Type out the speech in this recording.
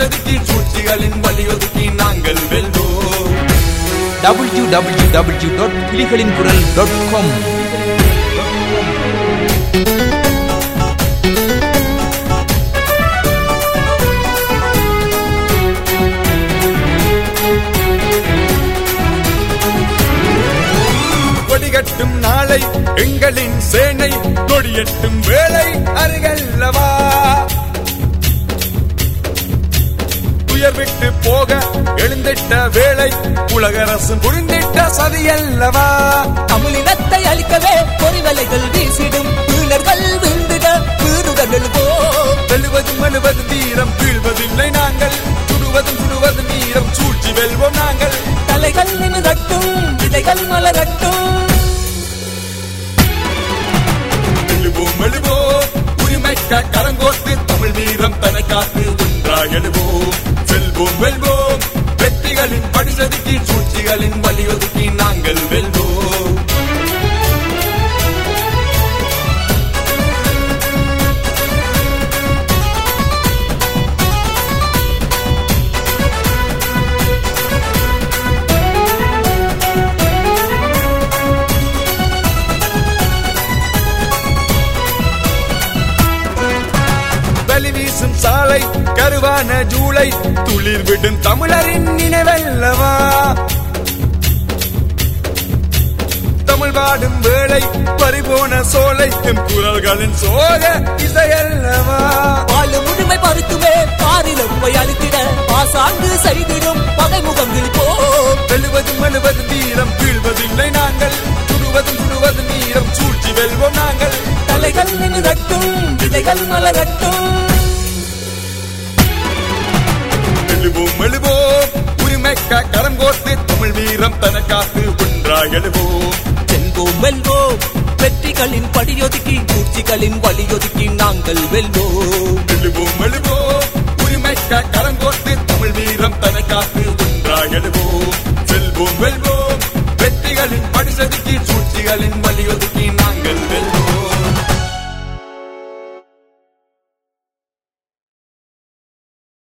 படிசதுக்கி சூழ்ச்சிகளின் வலியொதுக்கி நாங்கள் வெல்வோம் W W W dot புலிகளின் குரல் டாட் காம் கொடிகட்டும் நாளை எங்களின் சேனை கொடியட்டும் வேளை அருகல்லவா துயர் விட்டு போக எழுந்திட்ட வேளை உலகரசும் புரிந்திட்ட சதியல்லவா தமிழினத்தை அழிக்கவே பொறிவலைகள் வீசிடும் வீணர்கள் விழுந்திட வீடுகள் எழுவோம் வெல்லுவதும் வெல்லுவதும் வீரம் வீழ்வதில்லை நாங்கள் சுடுவதும் சுடுவதும் வீரம் சூழ்ச்சி வெல்வோம் நாங்கள் தலைகள் நிமிரட்டும் விதைகள் மலரட்டும் எழுவோம் எழுவோம் உரிமைக்க கரங்கோத்து தமிழ் வீரம் தனை காத்து ஒன்றாய் எழுவோம் செல்வோம் வெல்வோம் வெற்றிகளின் படிசதுக்கி சூழ்ச்சிகளின் வலியொதுக்கி நாங்கள் வெல்வோம் வலி வீசும் சாலை கருவான ஜூலை துளிர் விடும் தமிழரின் நினைவல்லவா தமிழ் பாடும் வேளை பறிபோன சோலை எம் குரல்களின் சோக இசையல்லவா பாலு முழுமை மறுத்துவே பாரிலும் போய் அழுத்திட பாசாங்கு செய்திடும் பகைமுகங்கள் போம் வெல்லுவதும் வெல்லுவதும் வீரம் வீழ்வதில்லை நாங்கள் சுடுவதும் சுடுவதும் வீரம் சூழ்ச்சி வெல்வோம் நாங்கள் தலைகள் நிமிரட்டும் விதைகள் மலரட்டும் எழுவோம் எழுவோம் உரிமைக்க கரம் கோர்த்து தமிழ் வீரம் தனக்காத்து ஒன்றாய் எழுவோம் செல்வோம் வெல்வோம் வெற்றிகளின் படியொதுக்கி பூச்சிகளின் வலியொதுக்கி நாங்கள் வெல்வோம் எழுவோம் எழுவோம் உரிமைக்க கரம் கோர்த்து தமிழ் வீரம் தனக்காத்து ஒன்றாய் எழுவோம் செல்வோம் வெல்வோம் வெற்றிகளின் படிசதுக்கி சூழ்ச்சிகளின் வலியொதுக்கி நாங்கள்